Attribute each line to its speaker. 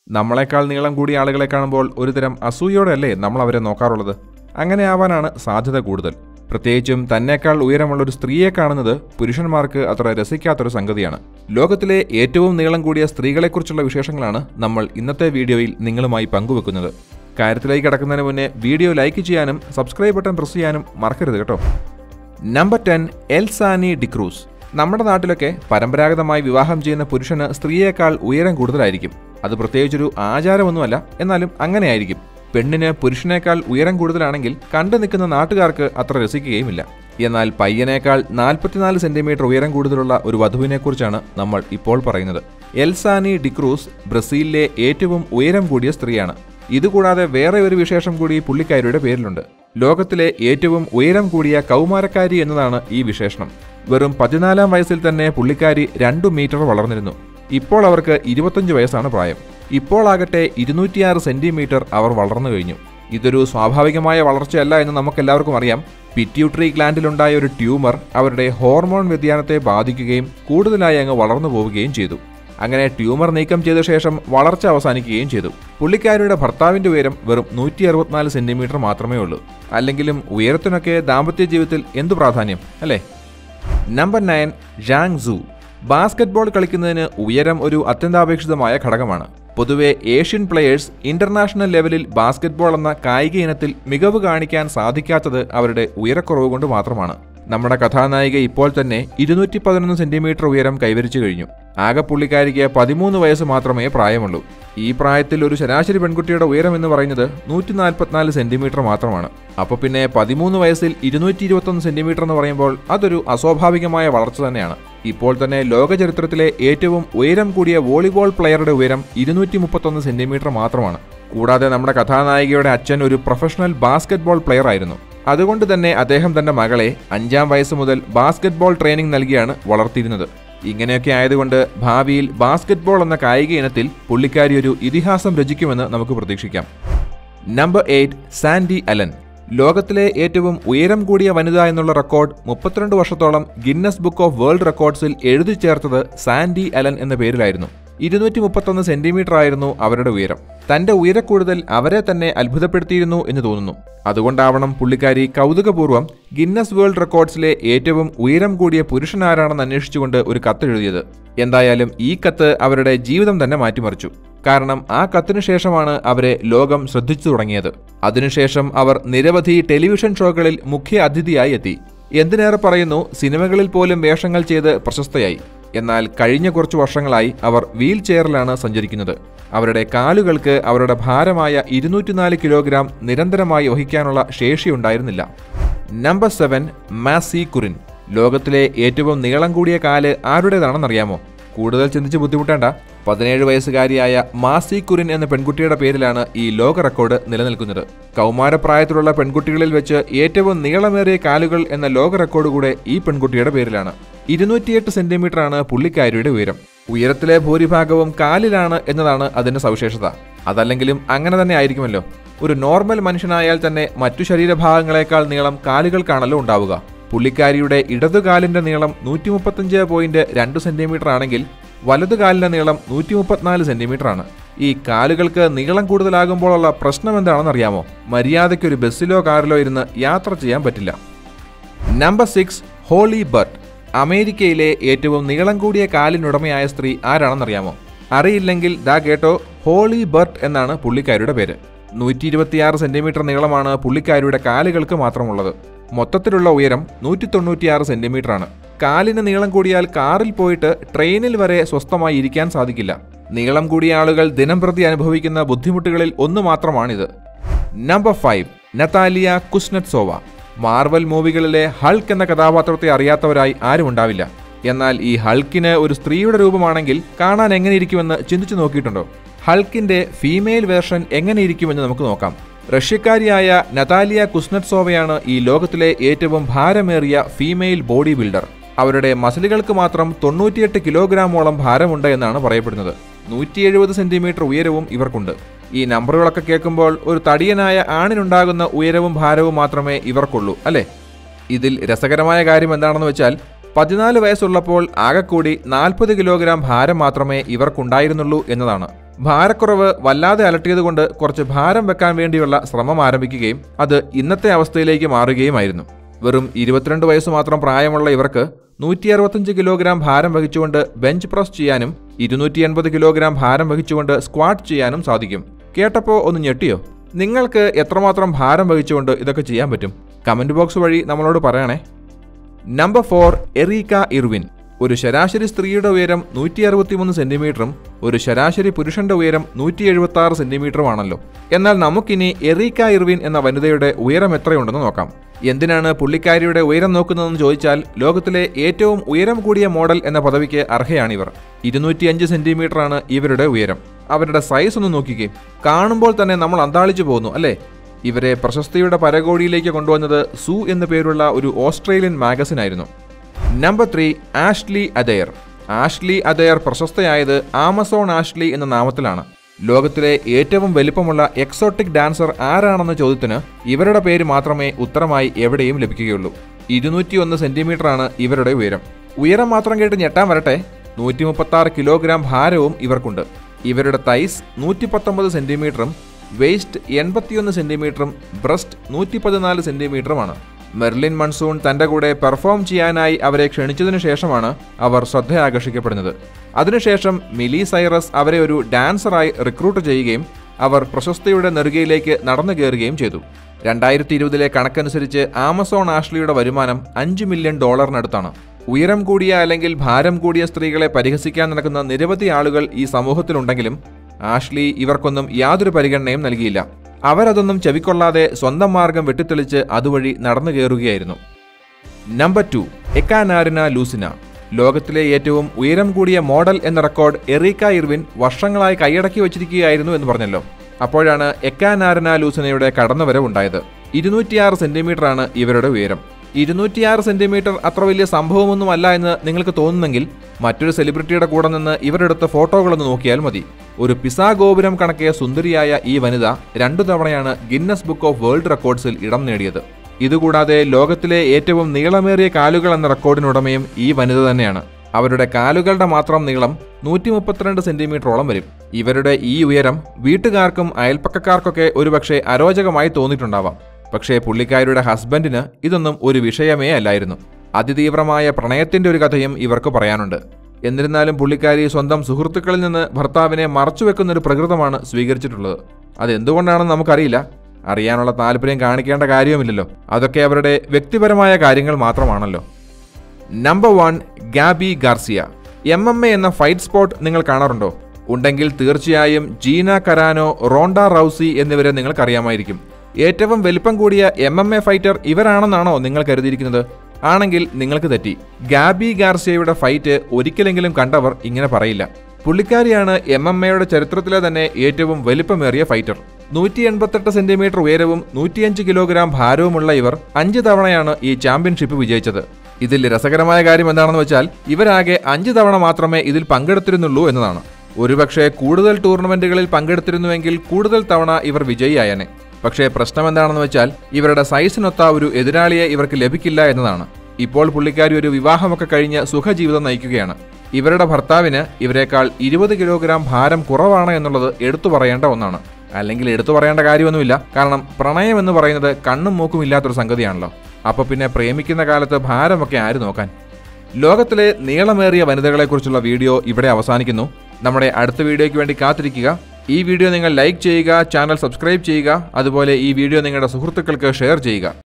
Speaker 1: നമ്മളെക്കാൾ നീളം കൂടിയ ആളുകളെ കാണുമ്പോൾ ഒരുതരം അസൂയോടെയല്ലേ നമ്മൾ അവരെ നോക്കാറുള്ളത് അങ്ങനെ ആവാനാണ് സാധ്യത കൂടുതൽ പ്രത്യേകിച്ചും തന്നേക്കാൾ ഉയരമുള്ള ഒരു സ്ത്രീയെ കാണുന്നത് പുരുഷന്മാർക്ക് അത്ര രസിക്കാത്തൊരു സംഗതിയാണ് ലോകത്തിലെ ഏറ്റവും നീളം കൂടിയ സ്ത്രീകളെക്കുറിച്ചുള്ള വിശേഷങ്ങളാണ് നമ്മൾ ഇന്നത്തെ വീഡിയോയിൽ നിങ്ങളുമായി പങ്കുവെക്കുന്നത് കാര്യത്തിലേക്ക് കടക്കുന്നതിന് മുന്നേ വീഡിയോ ലൈക്ക് ചെയ്യാനും സബ്സ്ക്രൈബ് ബട്ടൺ പ്രസ് ചെയ്യാനും മറക്കരുത് കേട്ടോ നമ്പർ ടെൻ എൽസാനി ഡിക്രൂസ് നമ്മുടെ നാട്ടിലൊക്കെ പരമ്പരാഗതമായി വിവാഹം ചെയ്യുന്ന പുരുഷന് സ്ത്രീയേക്കാൾ ഉയരം കൂടുതലായിരിക്കും അത് പ്രത്യേകിച്ചൊരു ആചാരമൊന്നുമല്ല എന്നാലും അങ്ങനെയായിരിക്കും പെണ്ണിന് പുരുഷനേക്കാൾ ഉയരം കൂടുതലാണെങ്കിൽ കണ്ടു നിൽക്കുന്ന നാട്ടുകാർക്ക് അത്ര രസിക്കുകയുമില്ല എന്നാൽ പയ്യനേക്കാൾ നാൽപ്പത്തിനാല് സെന്റിമീറ്റർ ഉയരം കൂടുതലുള്ള ഒരു വധുവിനെക്കുറിച്ചാണ് നമ്മൾ ഇപ്പോൾ പറയുന്നത് എൽസാനി ഡിക്രൂസ് ബ്രസീലിലെ ഏറ്റവും ഉയരം കൂടിയ സ്ത്രീയാണ് ഇതുകൂടാതെ വേറെ ഒരു വിശേഷം കൂടി പുള്ളിക്കാരിയുടെ പേരിലുണ്ട് ലോകത്തിലെ ഏറ്റവും ഉയരം കൂടിയ കൗമാരക്കാരി എന്നതാണ് ഈ വിശേഷണം വെറും പതിനാലാം വയസ്സിൽ തന്നെ പുള്ളിക്കാരി രണ്ടു മീറ്റർ വളർന്നിരുന്നു ഇപ്പോൾ അവർക്ക് ഇരുപത്തഞ്ച് വയസ്സാണ് പ്രായം ഇപ്പോൾ ആകട്ടെ ഇരുന്നൂറ്റിയാറ് സെന്റിമീറ്റർ അവർ വളർന്നു കഴിഞ്ഞു ഇതൊരു സ്വാഭാവികമായ വളർച്ചയല്ല എന്ന് നമുക്കെല്ലാവർക്കും അറിയാം പിറ്റ്യൂട്ടറി ഗ്ലാൻഡിലുണ്ടായ ഒരു ട്യൂമർ അവരുടെ ഹോർമോൺ വ്യതിയാനത്തെ ബാധിക്കുകയും കൂടുതലായി അങ്ങ് വളർന്നു പോവുകയും ചെയ്തു അങ്ങനെ ട്യൂമർ നീക്കം ചെയ്ത ശേഷം വളർച്ച അവസാനിക്കുകയും ചെയ്തു പുള്ളിക്കാരിയുടെ ഭർത്താവിന്റെ ഉയരം വെറും നൂറ്റി അറുപത്തിനാല് സെന്റിമീറ്റർ മാത്രമേ ഉള്ളൂ അല്ലെങ്കിലും ഉയരത്തിനൊക്കെ ദാമ്പത്യ ജീവിതത്തിൽ എന്തു പ്രാധാന്യം അല്ലേ നമ്പർ നയൻ ജാങ് സു ബാസ്കറ്റ്ബോൾ കളിക്കുന്നതിന് ഉയരം ഒരു അത്യന്താപേക്ഷിതമായ ഘടകമാണ് പൊതുവെ ഏഷ്യൻ പ്ലെയേഴ്സ് ഇന്റർനാഷണൽ ലെവലിൽ ബാസ്കറ്റ്ബോൾ എന്ന കായിക ഇനത്തിൽ മികവ് കാണിക്കാൻ സാധിക്കാത്തത് അവരുടെ ഉയരക്കുറവ് കൊണ്ട് മാത്രമാണ് നമ്മുടെ കഥാനായിക ഇപ്പോൾ തന്നെ ഇരുന്നൂറ്റി പതിനൊന്ന് സെന്റിമീറ്റർ ഉയരം കൈവരിച്ചു കഴിഞ്ഞു ആകെ പുള്ളിക്കാരിക്ക് പതിമൂന്ന് വയസ്സ് മാത്രമേ പ്രായമുള്ളൂ ഈ പ്രായത്തിൽ ഒരു ശരാശരി പെൺകുട്ടിയുടെ ഉയരം എന്ന് പറയുന്നത് നൂറ്റി നാൽപ്പത്തിനാല് സെന്റിമീറ്റർ മാത്രമാണ് അപ്പൊ പിന്നെ പതിമൂന്ന് വയസ്സിൽ ഇരുന്നൂറ്റി ഇരുപത്തൊന്ന് സെന്റിമീറ്റർ എന്ന് പറയുമ്പോൾ അതൊരു അസ്വാഭാവികമായ വളർച്ച തന്നെയാണ് ഇപ്പോൾ തന്നെ ലോക ചരിത്രത്തിലെ ഏറ്റവും ഉയരം കൂടിയ വോളിബോൾ പ്ലെയറുടെ ഉയരം ഇരുന്നൂറ്റി മുപ്പത്തൊന്ന് സെന്റിമീറ്റർ മാത്രമാണ് കൂടാതെ നമ്മുടെ കഥാനായികയുടെ അച്ഛൻ ഒരു പ്രൊഫഷണൽ ബാസ്കറ്റ്ബോൾ പ്ലെയർ ആയിരുന്നു അതുകൊണ്ട് തന്നെ അദ്ദേഹം തന്റെ മകളെ അഞ്ചാം വയസ്സ് മുതൽ ബാസ്കറ്റ്ബോൾ ട്രെയിനിങ് നൽകിയാണ് വളർത്തിയിരുന്നത് ഇങ്ങനെയൊക്കെ ആയതുകൊണ്ട് ഭാവിയിൽ ബാസ്കറ്റ്ബോൾ എന്ന കായിക ഇനത്തിൽ പുള്ളിക്കാരി ഒരു ഇതിഹാസം രചിക്കുമെന്ന് നമുക്ക് പ്രതീക്ഷിക്കാം നമ്പർ എയ്റ്റ് സാൻഡി അലൻ ലോകത്തിലെ ഏറ്റവും ഉയരം കൂടിയ വനിത എന്നുള്ള റെക്കോർഡ് മുപ്പത്തിരണ്ട് വർഷത്തോളം ഗിന്നസ് ബുക്ക് ഓഫ് വേൾഡ് റെക്കോർഡ്സിൽ എഴുതി ചേർത്തത് സാൻഡി അലൻ എന്ന പേരിലായിരുന്നു ഇരുന്നൂറ്റി മുപ്പത്തൊന്ന് സെന്റിമീറ്റർ ആയിരുന്നു അവരുടെ ഉയരം തന്റെ ഉയരക്കൂടുതൽ അവരെ തന്നെ അത്ഭുതപ്പെടുത്തിയിരുന്നു എന്ന് തോന്നുന്നു അതുകൊണ്ടാവണം പുള്ളിക്കാരി കൗതുകപൂർവ്വം ഗിന്നസ് വേൾഡ് റെക്കോർഡ്സിലെ ഏറ്റവും ഉയരം കൂടിയ പുരുഷനാരാണെന്ന് അന്വേഷിച്ചുകൊണ്ട് ഒരു കത്തെഴുതിയത് എന്തായാലും ഈ കത്ത് അവരുടെ ജീവിതം തന്നെ മാറ്റിമറിച്ചു കാരണം ആ കത്തിനു ശേഷമാണ് അവരെ ലോകം ശ്രദ്ധിച്ചു തുടങ്ങിയത് അതിനുശേഷം അവർ നിരവധി ടെലിവിഷൻ ഷോകളിൽ മുഖ്യ അതിഥിയായി എത്തി എന്തിനേറെ പറയുന്നു സിനിമകളിൽ പോലും വേഷങ്ങൾ ചെയ്ത് പ്രശസ്തയായി എന്നാൽ കഴിഞ്ഞ കുറച്ചു വർഷങ്ങളായി അവർ വീൽ ചെയറിലാണ് സഞ്ചരിക്കുന്നത് അവരുടെ കാലുകൾക്ക് അവരുടെ ഭാരമായ ഇരുന്നൂറ്റിനാല് കിലോഗ്രാം നിരന്തരമായി വഹിക്കാനുള്ള ശേഷിയുണ്ടായിരുന്നില്ല നമ്പർ സെവൻ മാസി കുറിൻ ലോകത്തിലെ ഏറ്റവും നീളം കൂടിയ കാല് ആരുടേതാണെന്നറിയാമോ കൂടുതൽ ചിന്തിച്ച് ബുദ്ധിമുട്ടേണ്ട പതിനേഴ് വയസ്സുകാരിയായ മാസി കുറിൻ എന്ന പെൺകുട്ടിയുടെ പേരിലാണ് ഈ ലോക റെക്കോർഡ് നിലനിൽക്കുന്നത് കൗമാരപ്രായത്തിലുള്ള പെൺകുട്ടികളിൽ വെച്ച് ഏറ്റവും നീളമേറിയ കാലുകൾ എന്ന ലോക റെക്കോർഡ് കൂടെ ഈ പെൺകുട്ടിയുടെ പേരിലാണ് ഇരുന്നൂറ്റിയെട്ട് സെന്റിമീറ്റർ ആണ് പുള്ളിക്കാരിയുടെ ഉയരം ഉയരത്തിലെ ഭൂരിഭാഗവും കാലിലാണ് എന്നതാണ് അതിന്റെ സവിശേഷത അതല്ലെങ്കിലും അങ്ങനെ തന്നെ ആയിരിക്കുമല്ലോ ഒരു നോർമൽ മനുഷ്യനായാൽ തന്നെ മറ്റു ശരീരഭാഗങ്ങളെക്കാൾ നീളം കാലുകൾക്കാണല്ലോ ഉണ്ടാവുക പുള്ളിക്കാരിയുടെ ഇടതുകാലിന്റെ നീളം നൂറ്റി മുപ്പത്തഞ്ച് പോയിന്റ് രണ്ട് സെന്റിമീറ്റർ ആണെങ്കിൽ വലതുകാലിന്റെ നീളം നൂറ്റി മുപ്പത്തിനാല് സെന്റിമീറ്റർ ആണ് ഈ കാലുകൾക്ക് നീളം കൂടുതലാകുമ്പോഴുള്ള പ്രശ്നം എന്താണെന്ന് അറിയാമോ മര്യാദയ്ക്ക് ഒരു ബസ്സിലോ കാറിലോ ഇരുന്ന് യാത്ര ചെയ്യാൻ പറ്റില്ല നമ്പർ സിക്സ് ഹോളി ബർട്ട് അമേരിക്കയിലെ ഏറ്റവും നീളം കൂടിയ കാലിനുടമയായ സ്ത്രീ ആരാണെന്നറിയാമോ അറിയില്ലെങ്കിൽ ദാ കേട്ടോ ഹോളി ബർട്ട് എന്നാണ് പുള്ളിക്കാരിയുടെ പേര് നൂറ്റി ഇരുപത്തിയാറ് സെന്റിമീറ്റർ നീളമാണ് പുള്ളിക്കാരിയുടെ കാലുകൾക്ക് മാത്രമുള്ളത് മൊത്തത്തിലുള്ള ഉയരം നൂറ്റി തൊണ്ണൂറ്റിയാറ് സെന്റിമീറ്റർ ആണ് കാലിന് നീളം കൂടിയാൽ കാറിൽ പോയിട്ട് ട്രെയിനിൽ വരെ സ്വസ്ഥമായി ഇരിക്കാൻ സാധിക്കില്ല നീളം കൂടിയ ആളുകൾ ദിനംപ്രതി അനുഭവിക്കുന്ന ബുദ്ധിമുട്ടുകളിൽ ഒന്ന് മാത്രമാണിത് number five Natalia Kuznetsova Marvel മൂവികളിലെ ഹൾക്ക് എന്ന കഥാപാത്രത്തെ അറിയാത്തവരായി ആരും ഉണ്ടാവില്ല എന്നാൽ ഈ ഹൾക്കിന് ഒരു സ്ത്രീയുടെ രൂപമാണെങ്കിൽ കാണാൻ എങ്ങനെയിരിക്കുമെന്ന് ചിന്തിച്ചു നോക്കിയിട്ടുണ്ടോ ഹൾക്കിന്റെ ഫീമെയിൽ വേർഷൻ എങ്ങനെയിരിക്കുമെന്ന് നമുക്ക് നോക്കാം റഷ്യക്കാരിയായ നതാലിയ കുസ്നറ്റ്സോവയാണ് ഈ ലോകത്തിലെ ഏറ്റവും ഭാരമേറിയ ഫീമെയിൽ ബോഡി ബിൽഡർ അവരുടെ മസിലുകൾക്ക് മാത്രം തൊണ്ണൂറ്റിയെട്ട് കിലോഗ്രാമോളം ഭാരമുണ്ട് എന്നാണ് പറയപ്പെടുന്നത് നൂറ്റി എഴുപത് സെന്റിമീറ്റർ ഉയരവും ഇവർക്കുണ്ട് ഈ നമ്പറുകളൊക്കെ കേൾക്കുമ്പോൾ ഒരു തടിയനായ ആണിനുണ്ടാകുന്ന ഉയരവും ഭാരവും മാത്രമേ ഇവർക്കുള്ളൂ അല്ലേ ഇതിൽ രസകരമായ കാര്യം എന്താണെന്ന് വെച്ചാൽ പതിനാല് വയസ്സുള്ളപ്പോൾ ആകെക്കൂടി നാൽപ്പത് കിലോഗ്രാം ഭാരം മാത്രമേ ഇവർക്കുണ്ടായിരുന്നുള്ളൂ എന്നതാണ് ഭാരക്കുറവ് വല്ലാതെ അലട്ടിയതുകൊണ്ട് കുറച്ച് ഭാരം വെക്കാൻ വേണ്ടിയുള്ള ശ്രമം ആരംഭിക്കുകയും അത് ഇന്നത്തെ അവസ്ഥയിലേക്ക് മാറുകയുമായിരുന്നു വെറും ഇരുപത്തിരണ്ട് വയസ്സ് മാത്രം പ്രായമുള്ള ഇവർക്ക് നൂറ്റി അറുപത്തഞ്ച് കിലോഗ്രാം ഭാരം വഹിച്ചുകൊണ്ട് ബെഞ്ച് പ്രസ് ചെയ്യാനും ഇരുന്നൂറ്റി എൺപത് കിലോഗ്രാം ഭാരം വഹിച്ചുകൊണ്ട് സ്ക്വാട്ട് ചെയ്യാനും സാധിക്കും കേട്ടപ്പോൾ ഒന്ന് ഞെട്ടിയോ നിങ്ങൾക്ക് എത്രമാത്രം ഭാരം വഹിച്ചുകൊണ്ട് ഇതൊക്കെ ചെയ്യാൻ പറ്റും കമന്റ് ബോക്സ് വഴി നമ്മളോട് പറയണേ നമ്പർ ഫോർ എറീക്ക ഇർവിൻ ഒരു ശരാശരി സ്ത്രീയുടെ ഉയരം നൂറ്റി അറുപത്തിമൂന്ന് സെന്റിമീറ്ററും ഒരു ശരാശരി പുരുഷന്റെ ഉയരം നൂറ്റി എഴുപത്തി ആറ് സെന്റിമീറ്ററുമാണല്ലോ എന്നാൽ നമുക്കിനി എറീക്ക ഇർവിൻ എന്ന വനിതയുടെ ഉയരം എത്രയുണ്ടെന്ന് നോക്കാം എന്തിനാണ് പുള്ളിക്കാരിയുടെ ഉയരം നോക്കുന്നതെന്ന് ചോദിച്ചാൽ ലോകത്തിലെ ഏറ്റവും ഉയരം കൂടിയ മോഡൽ എന്ന പദവിക്ക് അർഹയാണിവർ ഇരുന്നൂറ്റിയഞ്ച് സെന്റിമീറ്ററാണ് ഇവരുടെ ഉയരം അവരുടെ സൈസ് ഒന്ന് നോക്കിക്കേ കാണുമ്പോൾ തന്നെ നമ്മൾ അന്താളിച്ചു പോകുന്നു അല്ലേ ഇവരെ പ്രശസ്തിയുടെ പരകോടിയിലേക്ക് കൊണ്ടുവന്നത് സു എന്നു പേരുള്ള ഒരു ഓസ്ട്രേലിയൻ മാഗസിൻ ആയിരുന്നു number three Ashley Adair Ashley Adair പ്രശസ്തയായത് ആമസോൺ ആഷ്ലി എന്ന നാമത്തിലാണ് ലോകത്തിലെ ഏറ്റവും വലിപ്പമുള്ള എക്സോട്ടിക് ഡാൻസർ ആരാണെന്ന ചോദ്യത്തിന് ഇവരുടെ പേര് മാത്രമേ ഉത്തരമായി എവിടെയും ലഭിക്കുകയുള്ളൂ ഇരുന്നൂറ്റിയൊന്ന് സെന്റിമീറ്ററാണ് ഇവരുടെ ഉയരം ഉയരം മാത്രം കേട്ട് ഞെട്ടാൻ വരട്ടെ നൂറ്റി മുപ്പത്തി ആറ് കിലോഗ്രാം ഭാരവും ഇവർക്കുണ്ട് ഇവരുടെ തൈസ് നൂറ്റി പത്തൊമ്പത് സെന്റിമീറ്ററും വെയ്സ്റ്റ് എൺപത്തിയൊന്ന് സെന്റിമീറ്ററും ബ്രസ്റ്റ് നൂറ്റി പതിനാല് സെന്റിമീറ്ററുമാണ് മെർലിൻ മൺസൂൺ തന്റെ കൂടെ പെർഫോം ചെയ്യാനായി അവരെ ക്ഷണിച്ചതിനു ശേഷമാണ് അവർ ശ്രദ്ധയാകർഷിക്കപ്പെടുന്നത് അതിനുശേഷം മിലി സൈറസ് അവരെ ഒരു ഡാൻസറായി റിക്രൂട്ട് ചെയ്യുകയും അവർ പ്രശസ്തിയുടെ നെറുകയിലേക്ക് നടന്നു കയറുകയും ചെയ്തു രണ്ടായിരത്തി ഇരുപതിലെ കണക്കനുസരിച്ച് ആമസോൺ ആഷ്ലിയുടെ വരുമാനം അഞ്ച് മില്യൺ ഡോളറിനടുത്താണ് ഉയരം കൂടിയ അല്ലെങ്കിൽ ഭാരം കൂടിയ സ്ത്രീകളെ പരിഹസിക്കാൻ നടക്കുന്ന നിരവധി ആളുകൾ ഈ സമൂഹത്തിലുണ്ടെങ്കിലും ആഷ്ലി ഇവർക്കൊന്നും യാതൊരു പരിഗണനയും നൽകിയില്ല അവരതൊന്നും ചെവിക്കൊള്ളാതെ സ്വന്തം മാർഗം വെട്ടിത്തെളിച്ച് അതുവഴി നടന്നു കയറുകയായിരുന്നു നമ്പർ ടു എക്കാനാരിന ലൂസിന ലോകത്തിലെ ഏറ്റവും ഉയരം കൂടിയ മോഡൽ എന്ന റെക്കോർഡ് എറീക്ക ഇർവിൻ വർഷങ്ങളായി കൈയടക്കി വച്ചിരിക്കുകയായിരുന്നു എന്ന് പറഞ്ഞല്ലോ അപ്പോഴാണ് എക്കാനാരിന ലൂസിനയുടെ കടന്നുവരവുണ്ടായത് ഇരുന്നൂറ്റിയാറ് സെന്റിമീറ്റർ ആണ് ഇവരുടെ ഉയരം ഇരുന്നൂറ്റിയാറ് സെന്റിമീറ്റർ അത്ര വലിയ സംഭവമൊന്നുമല്ല എന്ന് നിങ്ങൾക്ക് തോന്നുന്നെങ്കിൽ മറ്റൊരു സെലിബ്രിറ്റിയുടെ കൂടെ നിന്ന് ഇവരെടുത്ത ഫോട്ടോകളൊന്ന് നോക്കിയാൽ മതി ഒരു പിസാ ഗോപുരം കണക്കെ സുന്ദരിയായ ഈ വനിത രണ്ടു തവണയാണ് ഗിന്നസ് ബുക്ക് ഓഫ് വേൾഡ് റെക്കോർഡ്സിൽ ഇടം നേടിയത് ഇതുകൂടാതെ ലോകത്തിലെ ഏറ്റവും നീളമേറിയ കാലുകൾ എന്ന റെക്കോർഡിനുടമയും ഈ വനിത തന്നെയാണ് അവരുടെ കാലുകളുടെ മാത്രം നീളം നൂറ്റി മുപ്പത്തിരണ്ട് സെന്റിമീറ്ററോളം വരും ഇവരുടെ ഈ ഉയരം വീട്ടുകാർക്കും അയൽപ്പക്കക്കാർക്കൊക്കെ ഒരുപക്ഷെ അരോചകമായി തോന്നിയിട്ടുണ്ടാവാം പക്ഷേ പുള്ളിക്കാരുടെ ഹസ്ബൻഡിന് ഇതൊന്നും ഒരു വിഷയമേ അല്ലായിരുന്നു അതിതീവ്രമായ പ്രണയത്തിന്റെ ഒരു കഥയും ഇവർക്ക് പറയാനുണ്ട് എന്നിരുന്നാലും പുള്ളിക്കാരി സ്വന്തം സുഹൃത്തുക്കളിൽ നിന്ന് ഭർത്താവിനെ മറച്ചുവെക്കുന്ന ഒരു പ്രകൃതമാണ് സ്വീകരിച്ചിട്ടുള്ളത് അതെന്തുകൊണ്ടാണെന്ന് നമുക്കറിയില്ല അറിയാനുള്ള താല്പര്യം കാണിക്കേണ്ട കാര്യവുമില്ലല്ലോ അതൊക്കെ അവരുടെ വ്യക്തിപരമായ കാര്യങ്ങൾ മാത്രമാണല്ലോ number one Gabi Garcia M M A എന്ന ഫൈറ്റ് സ്പോട്ട് നിങ്ങൾ കാണാറുണ്ടോ ഉണ്ടെങ്കിൽ തീർച്ചയായും ജീന കരാനോ റോണ്ട റൌസി എന്നിവരെ നിങ്ങൾക്കറിയാമായിരിക്കും ഏറ്റവും വലിപ്പം കൂടിയ എം എം എ ഫൈറ്റർ ഇവരാണെന്നാണോ നിങ്ങൾ കരുതിയിരിക്കുന്നത് ആണെങ്കിൽ നിങ്ങൾക്ക് തെറ്റി ഗാബി ഗാർസിയയുടെ ഫൈറ്റ് ഒരിക്കലെങ്കിലും കണ്ടവർ ഇങ്ങനെ പറയില്ല പുള്ളിക്കാരിയാണ് എം എം എയുടെ ചരിത്രത്തിലെ തന്നെ ഏറ്റവും വലിപ്പമേറിയ ഫൈറ്റർ നൂറ്റി എൺപത്തെട്ട് സെന്റിമീറ്റർ ഉയരവും നൂറ്റിയഞ്ച് കിലോഗ്രാം ഭാരവുമുള്ള ഇവർ അഞ്ച് തവണയാണ് ഈ ചാമ്പ്യൻഷിപ്പ് വിജയിച്ചത് ഇതിൽ രസകരമായ കാര്യം എന്താണെന്ന് വെച്ചാൽ ഇവരാകെ അഞ്ച് തവണ മാത്രമേ ഇതിൽ പങ്കെടുത്തിരുന്നുള്ളൂ എന്നതാണ് ഒരുപക്ഷെ കൂടുതൽ ടൂർണമെന്റുകളിൽ പങ്കെടുത്തിരുന്നുവെങ്കിൽ കൂടുതൽ തവണ ഇവർ വിജയിയായനെ പക്ഷേ പ്രശ്നം എന്താണെന്ന് വെച്ചാൽ ഇവരുടെ സൈസിനൊത്ത ഒരു എതിരാളിയെ ഇവർക്ക് ലഭിക്കില്ല എന്നതാണ് ഇപ്പോൾ പുള്ളിക്കാരി ഒരു വിവാഹമൊക്കെ കഴിഞ്ഞ് സുഖജീവിതം നയിക്കുകയാണ് ഇവരുടെ ഭർത്താവിന് ഇവരെക്കാൾ ഇരുപത് കിലോഗ്രാം ഭാരം കുറവാണ് എന്നുള്ളത് എടുത്തു പറയേണ്ട ഒന്നാണ് അല്ലെങ്കിൽ എടുത്തു പറയേണ്ട കാര്യമൊന്നുമില്ല കാരണം പ്രണയം എന്ന് പറയുന്നത് കണ്ണും മൂക്കും ഇല്ലാത്തൊരു സംഗതിയാണല്ലോ അപ്പൊ പിന്നെ പ്രേമിക്കുന്ന കാലത്ത് ഭാരമൊക്കെ ആര് നോക്കാൻ ലോകത്തിലെ നീളമേറിയ വനിതകളെക്കുറിച്ചുള്ള വീഡിയോ ഇവിടെ അവസാനിക്കുന്നു നമ്മുടെ അടുത്ത വീഡിയോയ്ക്ക് വേണ്ടി കാത്തിരിക്കുക ഈ വീഡിയോ നിങ്ങൾ ലൈക്ക് ചെയ്യുക ചാനൽ സബ്സ്ക്രൈബ് ചെയ്യുക അതുപോലെ ഈ വീഡിയോ നിങ്ങളുടെ സുഹൃത്തുക്കൾക്ക് ഷെയർ ചെയ്യുക